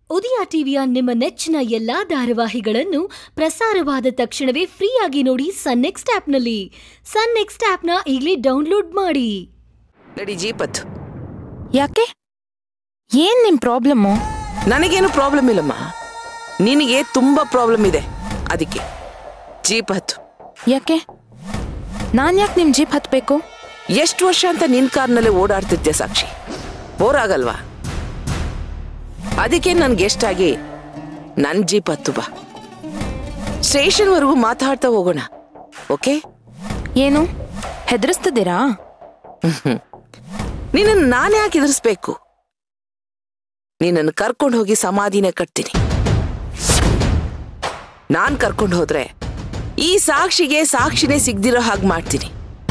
ಉದಯ ಟಿವಿಯ ನಿಮ್ಮ ನೆಚ್ಚಿನ ಎಲ್ಲಾ ಧಾರಾವಾಹಿಗಳನ್ನು ಪ್ರಸಾರವಾದ ತಕ್ಷಣವೇ ಫ್ರೀಯಾಗಿ ನೋಡಿ ಸನ್ ನೆಕ್ಸ್ಟ್ ಆಪ್ನಲ್ಲಿ ಸನ್ ನೆಕ್ಸ್ಟ್ ಆಪ್ನ ಈಗಲೇ ಡೌನ್ಲೋಡ್ ಮಾಡಿ ನಡಿ ಜೀಪತ್ ಯಾಕೆ ಏನ್ ನಿಮ್ ಪ್ರಾಬ್ಲಮ್ಮು ನನಗೇನು ಪ್ರಾಬ್ಲಮ್ ಇಲ್ಲಮ್ಮ ನಿನಗೆ ತುಂಬಾ ಪ್ರಾಬ್ಲಮ್ ಇದೆ ಅದಕ್ಕೆ ಜೀಪ್ ಹತ್ತು ಯಾಕೆ ನಾನ್ ಯಾಕೆ ನಿಮ್ ಜೀಪ್ ಹತ್ಬೇಕು ಎಷ್ಟು ವರ್ಷ ಅಂತ ನಿನ್ ಕಾರ್ನಲ್ಲೇ ಓಡಾಡ್ತಿದ್ದೆ ಸಾಕ್ಷಿ ಬೋರ್ ಆಗಲ್ವಾ ಅದಕ್ಕೆ ನನ್ಗೆ ಎಷ್ಟಾಗಿ ನನ್ ಜೀಪ್ ಹತ್ತು ಬಾ ಸ್ಟೇಷನ್ವರೆಗೂ ಮಾತಾಡ್ತಾ ಹೋಗೋಣ ಓಕೆ ಏನು ಹೆದರಿಸ್ತಿದ್ದೀರಾ ನಿನ್ನನ್ನು ನಾನೇ ಯಾಕೆ ಎದುರಿಸ್ಬೇಕು ನಿನ್ನನ್ನು ಕರ್ಕೊಂಡು ಹೋಗಿ ಸಮಾಧಿನೇ ಕಟ್ತೀನಿ ನಾನ್ ಕರ್ಕೊಂಡು ಹೋದ್ರೆ ಈ ಸಾಕ್ಷಿಗೆ ಸಾಕ್ಷಿನೇ ಸಿಗ್ದಿರೋ ಹಾಗೆ ಮಾಡ್ತೀನಿ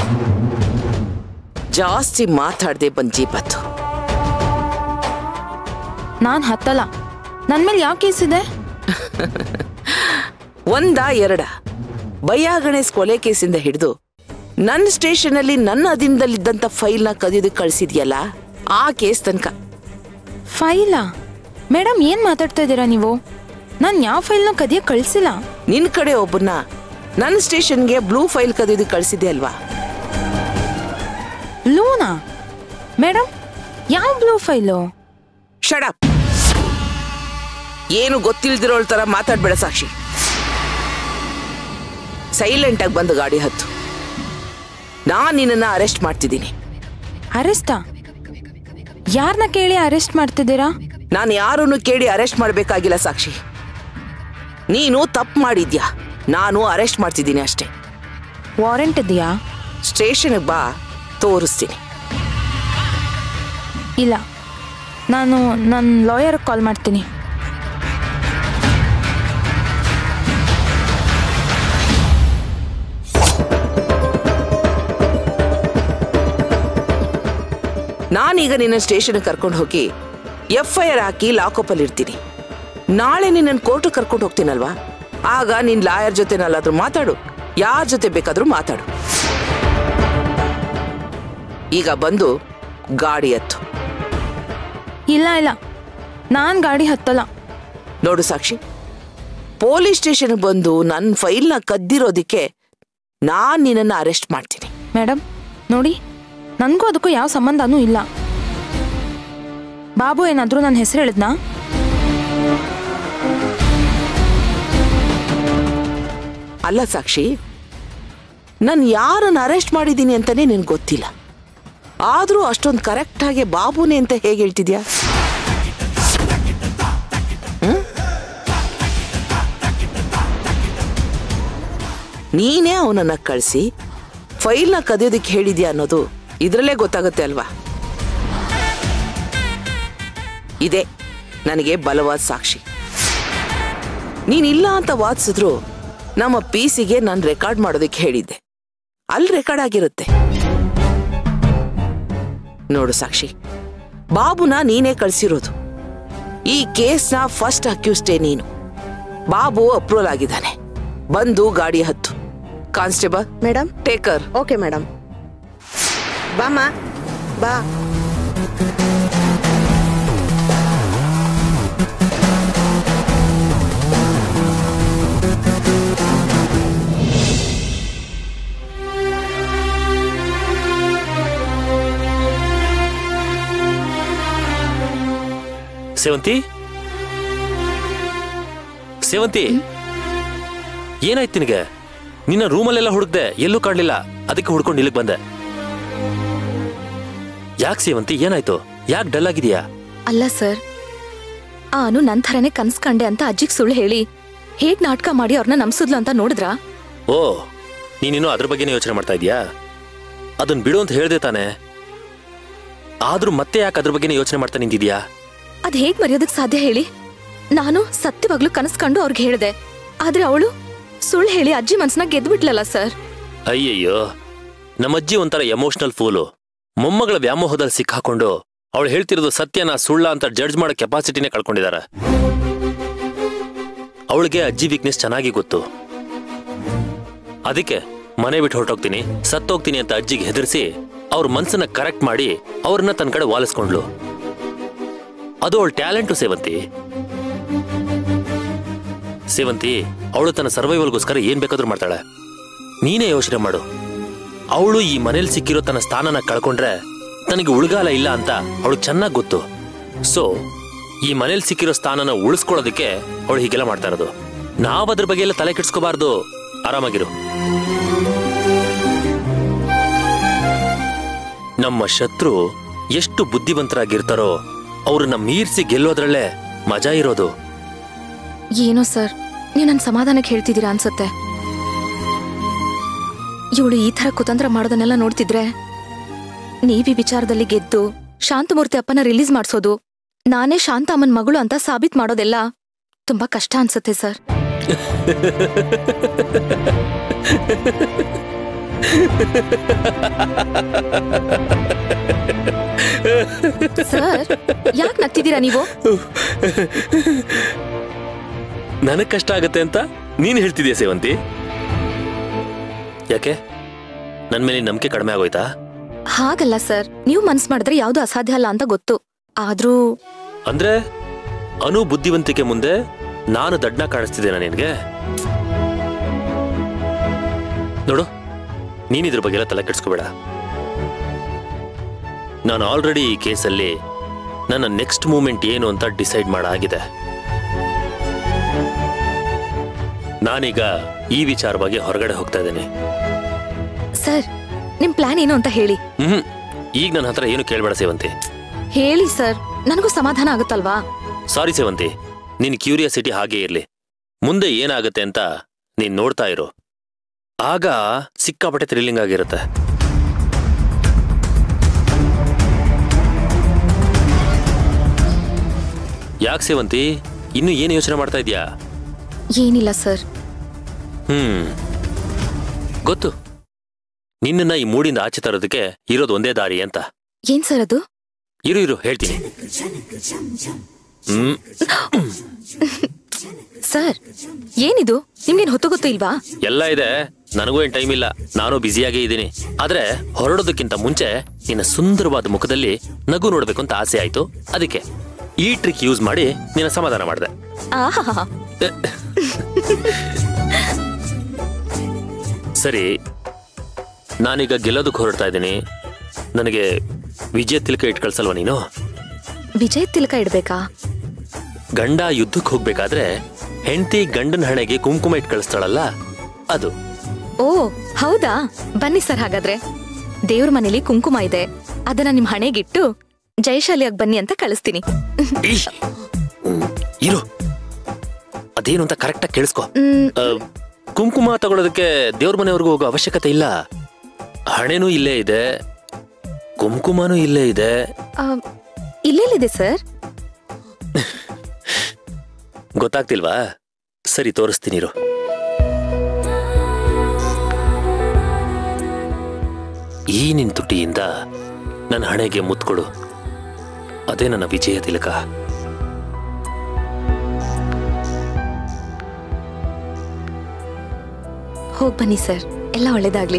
ಜಾಸ್ತಿ ಮಾತಾಡ್ದೆ ಬಂದ್ ಜೀಪತ್ತು ನಾನ್ ಹತ್ತಲ್ಲ ನನ್ ಮೇಲೆ ಯಾವ ಕೇಸ್ ಇದೆ ಒಂದ ಎರಡ ಬಯ್ಯ ಗಣೇಶ್ ಕೊಲೆ ಕೇಸಿಂದ ಹಿಡಿದು ನನ್ನ ಸ್ಟೇಷನಲ್ಲಿ ನನ್ನ ಅಧೀನದಲ್ಲಿದ್ದಂತ ಫೈಲ್ನ ಕದಿಯೋದಕ್ಕೆ ಕಳಿಸಿದ್ಯಲ್ಲ ಆ ಕೇಸ್ ತನಕ ಫೈಲಾ ಮೇಡಮ್ ಏನ್ ಮಾತಾಡ್ತಾ ಇದ್ದೀರಾ ನೀವು ನಾನ್ ಯಾವ ಫೈಲ್ನ ಕದಿಯ ಕಳ್ಸಿಲ್ಲ ನಿನ್ ಕಡೆ ಒಬ್ಬನ್ನ ನನ್ನ ಸ್ಟೇಷನ್ಗೆ ಬ್ಲೂ ಫೈಲ್ ಕದಿಯೋದಕ್ಕೆ ಕಳಿಸಿದ್ದೆ ಅಲ್ವಾ ಲೂನಾ ಮೇಡಮ್ ಯಾವ ಬ್ಲೂ ಫೈಲು ಶಡಪ್ ಏನು ಗೊತ್ತಿಲ್ದಿರೋಳ್ ತರ ಮಾತಾಡ್ಬೇಡ ಸಾಕ್ಷಿ ಸೈಲೆಂಟ್ ಆಗಿ ಬಂದು ಗಾಡಿ ಹತ್ತು ನಾನ್ ನಿನ್ನನ್ನ ಅರೆಸ್ಟ್ ಮಾಡ್ತಿದ್ದೀನಿ ಅರೆಸ್ಟಾ ಯಾರನ್ನ ಕೇಳಿ ಅರೆಸ್ಟ್ ಮಾಡ್ತಿದ್ದೀರಾ ನಾನು ಯಾರನ್ನು ಕೇಳಿ ಅರೆಸ್ಟ್ ಮಾಡಬೇಕಾಗಿಲ್ಲ ಸಾಕ್ಷಿ ನೀನು ತಪ್ಪು ಮಾಡಿದ್ಯಾ ನಾನು ಅರೆಸ್ಟ್ ಮಾಡ್ತಿದ್ದೀನಿ ಅಷ್ಟೇ ವಾರೆಂಟ್ ಇದೆಯಾ ಸ್ಟೇಷನ್ಗೆ ಬಾ ತೋರಿಸ್ತೀನಿ ಇಲ್ಲ ನಾನು ನನ್ನ ಲಾಯರ್ಗೆ ಕಾಲ್ ಮಾಡ್ತೀನಿ ನಾನೀಗ ನಿನ್ನ ಸ್ಟೇಷನ್ ಕರ್ಕೊಂಡು ಹೋಗಿ ಎಫ್ ಐ ಆರ್ ಹಾಕಿ ಲಾಕಪ್ ಅಲ್ಲಿ ಇರ್ತೀನಿ ನಾಳೆ ನಿನ್ನ ಕೋರ್ಟ್ ಕರ್ಕೊಂಡು ಹೋಗ್ತೀನಲ್ವಾ ಆಗ ನಿನ್ ಲಾಯರ್ ಜೊತೆನಲ್ಲಾದ್ರೂ ಮಾತಾಡು ಯಾರ ಜೊತೆ ಬೇಕಾದ್ರೂ ಮಾತಾಡು ಈಗ ಬಂದು ಗಾಡಿ ಹತ್ತು ಇಲ್ಲ ಇಲ್ಲ ನಾನು ಗಾಡಿ ಹತ್ತಲ್ಲ ನೋಡು ಸಾಕ್ಷಿ ಪೊಲೀಸ್ ಸ್ಟೇಷನ್ ಬಂದು ನನ್ನ ಫೈಲ್ನ ಕದ್ದಿರೋದಕ್ಕೆ ನಾನ್ ನಿನ್ನನ್ನು ಅರೆಸ್ಟ್ ಮಾಡ್ತೀನಿ ಮೇಡಮ್ ನೋಡಿ ನನಗೂ ಅದಕ್ಕೂ ಯಾವ ಸಂಬಂಧನೂ ಇಲ್ಲ ಬಾಬು ಏನಾದರೂ ನನ್ನ ಹೆಸರು ಹೇಳಿದ್ನಾ ಅಲ್ಲ ಸಾಕ್ಷಿ ನಾನು ಯಾರನ್ನು ಅರೆಸ್ಟ್ ಮಾಡಿದ್ದೀನಿ ಅಂತಾನೆ ನಿನ್ಗೆ ಗೊತ್ತಿಲ್ಲ ಆದರೂ ಅಷ್ಟೊಂದು ಕರೆಕ್ಟಾಗಿ ಬಾಬುನೇ ಅಂತ ಹೇಗೆ ಹೇಳ್ತಿದ್ಯಾ ಹ್ಮ್? ನೀನೇ ಅವನನ್ನ ಕಳಿಸಿ ಫೈಲ್ನ ಕದಿಯೋದಕ್ಕೆ ಹೇಳಿದ್ಯಾ ಅನ್ನೋದು ಇದರಲ್ಲೇ ಗೊತ್ತಾಗುತ್ತೆ ಅಲ್ವಾ ಇದೆ ನನಗೆ ಬಲವಾದ ಸಾಕ್ಷಿ ನೀನಿಲ್ಲ ಅಂತ ವಾದಿಸಿದ್ರು ನಮ್ಮ ಪಿ ಸಿಗೆ ನಾನು ರೆಕಾರ್ಡ್ ಮಾಡೋದಕ್ಕೆ ಹೇಳಿದ್ದೆ ಅಲ್ಲಿ ರೆಕಾರ್ಡ್ ಆಗಿರುತ್ತೆ ನೋಡು ಸಾಕ್ಷಿ ಬಾಬುನ ನೀನೇ ಕಳ್ಸಿರೋದು ಈ ಕೇಸ್ನ ಫಸ್ಟ್ ಅಕ್ಯೂಸ್ಟೇ ನೀನು ಬಾಬು ಅಪ್ರೂವಲ್ ಆಗಿದ್ದಾನೆ ಬಂದು ಗಾಡಿ ಹತ್ತು ಕಾನ್ಸ್ಟೇಬಲ್ ಮೇಡಮ್ ಟೇಕರ್ ಓಕೆ ಮೇಡಮ್ ಬಾಮ್ಮ ಬಾ ಸೇವಂತಿ ಸೇವಂತಿ ಏನಾಯ್ತು ನಿನಗೆ ನಿನ್ನ ರೂಮಲ್ಲೆಲ್ಲ ಹುಡುಕ್ದೆ ಎಲ್ಲೂ ಕಾಣಲಿಲ್ಲ ಅದಕ್ಕೆ ಹುಡ್ಕೊಂಡು ಇಲ್ಲಿಗೆ ಬಂದೆ ಯಾಕೆ ಸೇವಂತಿ ಏನಾಯ್ತು ಯಾಕೆ ಡಲ್ ಆಗಿದೆಯಾ ಅಲ್ಲ ಸರ್ ಆನು ನನ್ ಥರನೇ ಕನ್ಸ್ ಕಂಡೆ ಅಂತ ಅಜ್ಜಿಗ್ ಸುಳ್ಳು ಹೇಳಿ ಹೇಗ್ ನಾಟಕ ಮಾಡಿ ಅವ್ರನ್ನ ನಂಬ್ಸಿದ್ಲು ಅಂತ ನೋಡಿದ್ರಾ ಓ ನೀನಿನ್ನೂ ಅದ್ರ ಬಗ್ಗೆನೇ ಯೋಚನೆ ಮಾಡ್ತಾ ಇದೀಯಾ ಅದನ್ನ ಬಿಡು ಅಂತ ಹೇಳ್ದೆ ತಾನೆ ಆದ್ರೂ ಮತ್ತೆ ಯಾಕೆ ಅದ್ರ ಬಗ್ಗೆನೇ ಯೋಚನೆ ಮಾಡ್ತಾ ನಿಂತಿದ್ಯಾ ಅದ್ ಹೇಗ್ ಮರೆಯೋದಕ್ ಸಾಧ್ಯ ಹೇಳಿ ನಾನು ಸತ್ಯವಾಗ್ಲೂ ಕನಸ್ ಕಂಡು ಅವ್ರಿಗೆ ಹೇಳ್ದೆ ಆದ್ರೆ ಅವಳು ಸುಳ್ಳು ಹೇಳಿ ಅಜ್ಜಿ ಮನ್ಸನ್ನ ಗೆದ್ಬಿಟ್ಲಲ್ಲ ಸರ್ ಅಯ್ಯಯ್ಯೋ ನಮ್ಮಜ್ಜಿ ಒಂಥರ ಎಮೋಷನಲ್ ಫೂಲು ಮೊಮ್ಮಗಳ ವ್ಯಾಮೋಹದಲ್ಲಿ ಸಿಕ್ಕಾಕೊಂಡು ಅವಳು ಹೇಳ್ತಿರೋದು ಸತ್ಯನ ಸುಳ್ಳ ಅಂತ ಜಡ್ಜ್ ಮಾಡೋ ಕೆಪಾಸಿಟಿನೇ ಕಳ್ಕೊಂಡಿದ್ದಾರೆ ಅವಳಿಗೆ ಅಜ್ಜಿ ವೀಕ್ನೆಸ್ ಚೆನ್ನಾಗಿ ಗೊತ್ತು ಅದಕ್ಕೆ ಮನೆ ಬಿಟ್ಟು ಹೊರಟೋಗ್ತೀನಿ ಸತ್ತೋಗ್ತೀನಿ ಅಂತ ಅಜ್ಜಿಗೆ ಹೆದರ್ಸಿ ಅವ್ರ ಮನ್ಸನ್ನ ಕರೆಕ್ಟ್ ಮಾಡಿ ಅವ್ರನ್ನ ತನ್ನ ಕಡೆ ವಾಲಿಸ್ಕೊಂಡ್ಲು ಅದು ಅವಳ ಟ್ಯಾಲೆಂಟು ಸೇವಂತಿ ಸೇವಂತಿ ಅವಳು ತನ್ನ ಸರ್ವೈವಲ್ಗೋಸ್ಕರ ಏನ್ ಬೇಕಾದ್ರೂ ಮಾಡ್ತಾಳೆ ನೀನೇ ಯೋಚನೆ ಮಾಡು ಅವಳು ಈ ಮನೇಲಿ ಸಿಕ್ಕಿರೋ ತನ್ನ ಸ್ಥಾನನ ಕಳ್ಕೊಂಡ್ರೆ ತನಗೆ ಉಳ್ಗಾಲ ಇಲ್ಲ ಅಂತ ಅವಳು ಚೆನ್ನಾಗಿ ಗೊತ್ತು ಸೊ ಈ ಮನೇಲಿ ಸಿಕ್ಕಿರೋ ಸ್ಥಾನನ ಉಳಿಸ್ಕೊಳ್ಳೋದಕ್ಕೆ ಅವಳು ಹೀಗೆಲ್ಲ ಮಾಡ್ತಾ ಇರೋದು ನಾವ್ ಅದ್ರ ಬಗ್ಗೆ ಎಲ್ಲ ತಲೆ ಕೆಡ್ಸ್ಕೋಬಾರ್ದು ಆರಾಮಾಗಿರು ನಮ್ಮ ಶತ್ರು ಎಷ್ಟು ಬುದ್ಧಿವಂತರಾಗಿರ್ತಾರೋ ಅವ್ರನ್ನ ಮೀರ್ಸಿ ಗೆಲ್ಲೋದ್ರಲ್ಲೇ ಮಜಾ ಇರೋದು ಏನೋ ಸರ್ ನೀವು ನನ್ನ ಸಮಾಧಾನಕ್ಕೆ ಹೇಳ್ತಿದ್ದೀರಾ ಅನ್ಸತ್ತೆ ಇವಳು ಈ ತರ ಕುತಂತ್ರ ಮಾಡೋದನ್ನೆಲ್ಲ ನೋಡ್ತಿದ್ರೆ ನೀವಿ ವಿಚಾರದಲ್ಲಿ ಗೆದ್ದು ಶಾಂತಮೂರ್ತಿ ಅಪ್ಪನ ರಿಲೀಸ್ ಮಾಡ್ಸೋದು ನಾನೇ ಶಾಂತ ಅಮ್ಮನ್ ಮಗಳು ಅಂತ ಸಾಬೀತ್ ಮಾಡೋದೆಲ್ಲ ತುಂಬಾ ಕಷ್ಟ ಅನ್ಸತ್ತೆ ಸರ್ ಸರ್ ಯಾಕೆ ನಗ್ತಿದ್ದೀರಾ ನೀವು ನನಗ್ ಕಷ್ಟ ಆಗತ್ತೆ ಅಂತ ನೀನ್ ಹೇಳ್ತಿದ್ಯಾ ಸೇವಂತಿ ಯಾಕೆ ನನ್ ಮೇಲೆ ನಂಬಿಕೆ ಕಡಿಮೆ ಆಗೋಯ್ತಾ ಹಾಗಲ್ಲ ಸರ್ ನೀವು ಮನ್ಸ್ ಮಾಡಿದ್ರೆ ಯಾವ್ದು ಅಸಾಧ್ಯ ಅಲ್ಲ ಅಂತ ಗೊತ್ತು ಆದ್ರೂ ಅಂದ್ರೆ ಅನು ಬುದ್ಧಿವಂತಿಕೆ ಮುಂದೆ ನಾನು ದಡ್ನ ಕಾಣಿಸ್ತಿದ್ದೇನ ನಿನ್ಗೆ ನೋಡು ನೀನ್ ಇದ್ರ ಬಗ್ಗೆ ಎಲ್ಲ ತಲೆ ಕೆಡ್ಸ್ಕೋಬೇಡ ನಾನು ಆಲ್ರೆಡಿ ಈ ಕೇಸಲ್ಲಿ ನನ್ನ ನೆಕ್ಸ್ಟ್ ಮೂಮೆಂಟ್ ಏನು ಅಂತ ಡಿಸೈಡ್ ಮಾಡಾಗಿದೆ ನಾನೀಗ ಈ ವಿಚಾರವಾಗಿ ಹೊರಗಡೆ ಹೋಗ್ತಾ ಇದ್ದೇನೆ ಸರ್ ನಿಮ್ ಪ್ಲಾನ್ ಏನು ಅಂತ ಹೇಳಿ ಹ್ಮ್ ಈಗ ನನ್ನ ಹತ್ರ ಏನು ಕೇಳ್ಬೇಡ ಸೇವಂತಿ ಹೇಳಿ ಸರ್ ನನಗೂ ಸಮಾಧಾನ ಆಗುತ್ತಲ್ವಾ ಸಾರಿ ಸೇವಂತಿ ನಿನ್ ಕ್ಯೂರಿಯಾಸಿಟಿ ಹಾಗೇ ಇರ್ಲಿ ಮುಂದೆ ಏನಾಗುತ್ತೆ ಅಂತ ನೀನ್ ನೋಡ್ತಾ ಇರು ಆಗ ಸಿಕ್ಕಾಪಟ್ಟೆ ಥ್ರಿಲ್ಲಿಂಗ್ ಆಗಿರುತ್ತೆ ಯಾಕೆ ಸೇವಂತಿ ಇನ್ನು ಏನು ಯೋಚನೆ ಮಾಡ್ತಾ ಇದ್ಯಾ ಏನಿಲ್ಲ ಸರ್ ಹ್ಮ್ ಗೊತ್ತು ನಿನ್ನನ್ನ ಈ ಮೂಡಿಂದ ಆಚೆ ತರೋದಕ್ಕೆ ಇರೋದು ಒಂದೇ ದಾರಿ ಅಂತ ಏನ್ ಸರ್ ಅದು ಇರು ಇರು ಹೇಳ್ತೀನಿ ಹ್ಮ್ ಸರ್ ಏನಿದು ನಿಮ್ಗೇನ್ ಹೊತ್ತು ಗೊತ್ತು ಇಲ್ವಾ ಎಲ್ಲ ಇದೆ ನನಗೂ ಏನ್ ಟೈಮ್ ಇಲ್ಲ ನಾನು ಬ್ಯುಸಿಯಾಗೇ ಇದ್ದೀನಿ ಆದ್ರೆ ಹೊರಡೋದಕ್ಕಿಂತ ಮುಂಚೆ ನಿನ್ನ ಸುಂದರವಾದ ಮುಖದಲ್ಲಿ ನಗು ನೋಡ್ಬೇಕು ಅಂತ ಆಸೆ ಆಯ್ತು ಅದಕ್ಕೆ ಈ ಟ್ರಿಕ್ ಯೂಸ್ ಮಾಡಿ ನಿನ್ನ ಸಮಾಧಾನ ಮಾಡಿದೆ ಆಹಾ ಸರಿ ನಾನೀಗ ಗೆಲ್ಲೋದಕ್ಕೆ ಹೊರಡ್ತಾ ಇದ್ದೀನಿ ನನಗೆ ವಿಜಯ ತಿಲಕ ಇಟ್ ಕಳ್ಸಲ್ವಾ ನೀನು ವಿಜಯ್ ತಿಲಕ ಇಡ್ಬೇಕಾ ಗಂಡ ಯುದ್ಧಕ್ಕೆ ಹೋಗ್ಬೇಕಾದ್ರೆ ಹೆಂಡತಿ ಗಂಡನ ಹಣೆಗೆ ಕುಂಕುಮ ಇಟ್ ಕಳಿಸ್ತಾಳಲ್ಲ ಅದು ಓ ಹೌದಾ ಬನ್ನಿ ಸರ್ ಹಾಗಾದ್ರೆ ದೇವ್ರ ಮನೇಲಿ ಕುಂಕುಮ ಇದೆ ಅದನ್ನ ನಿಮ್ ಹಣೆಗಿಟ್ಟು ಜಯಶಾಲಿಯಾಗಿ ಬನ್ನಿ ಅಂತ ಕಳಿಸ್ತೀನಿ ಈ, ಹ್ಮ್, ಇರು ಅದೇನು ಅಂತ ಕರೆಕ್ಟಾಗಿ ಕೇಳಿಸ್ಕೊ ಮ್, ಆ, ಕುಂಕುಮ ತಗೊಳ್ಳೋದಕ್ಕೆ ದೇವ್ರ ಮನೆವರೆಗೂ ಹೋಗೋ ಅವಶ್ಯಕತೆ ಇಲ್ಲ ಹಣೆನೂ ಇಲ್ಲೇ ಇದೆ ಕುಂಕುಮನೂ ಇಲ್ಲೇ ಇದೆ ಆ, ಇಲ್ಲೆಲ್ಲಿದೆ ಸರ್ ಗೊತ್ತಾಗ್ತಿಲ್ವಾ ಸರಿ ತೋರಿಸ್ತೀನಿ ಇರು ಈ ನಿನ್ ತುಟಿಯಿಂದ ನನ್ನ ಹಣೆಗೆ ಮುತ್ಕೊಡು ಅದೇ ನನ್ನ ವಿಜಯ ತಿಲಕ ಹೋಗ್ ಬನ್ನಿ ಸರ್ ಎಲ್ಲ ಒಳ್ಳೇದಾಗ್ಲಿ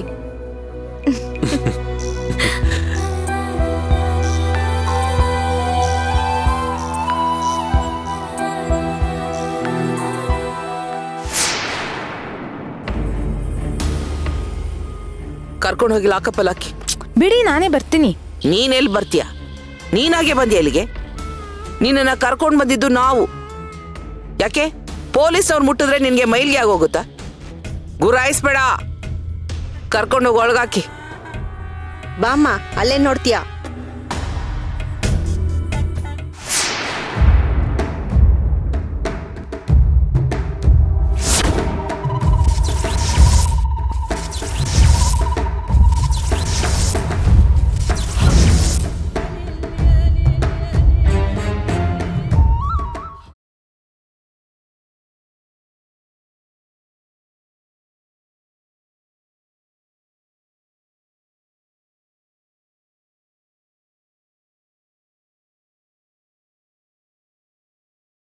ಕರ್ಕೊಂಡು ಹೋಗಿ ಲಾಕಪ್ಪಲ್ಲಿ ಹಾಕಿ ಬಿಡಿ ನಾನೇ ಬರ್ತೀನಿ ನೀನೆಲ್ಲಿ ಬರ್ತೀಯ ನೀನಾಗೆ ಬಂದ್ಯಾ ಇಲ್ಲಿಗೆ ನಿನ್ನನ್ನ ಕರ್ಕೊಂಡು ಬಂದಿದ್ದು ನಾವು ಯಾಕೆ ಪೊಲೀಸ್ ಅವ್ರು ಮುಟ್ಟಿದ್ರೆ ನಿನ್ಗೆ ಮೈಲ್ಗೆ ಆಗೋಗುತ್ತಾ ಗುರಾಯಿಸ್ಬೇಡ ಕರ್ಕೊಂಡು ಹೋಗಿ ಒಳಗಾಕಿ ಬಾಮ್ಮ ಅಲ್ಲೇ ನೋಡ್ತೀಯಾ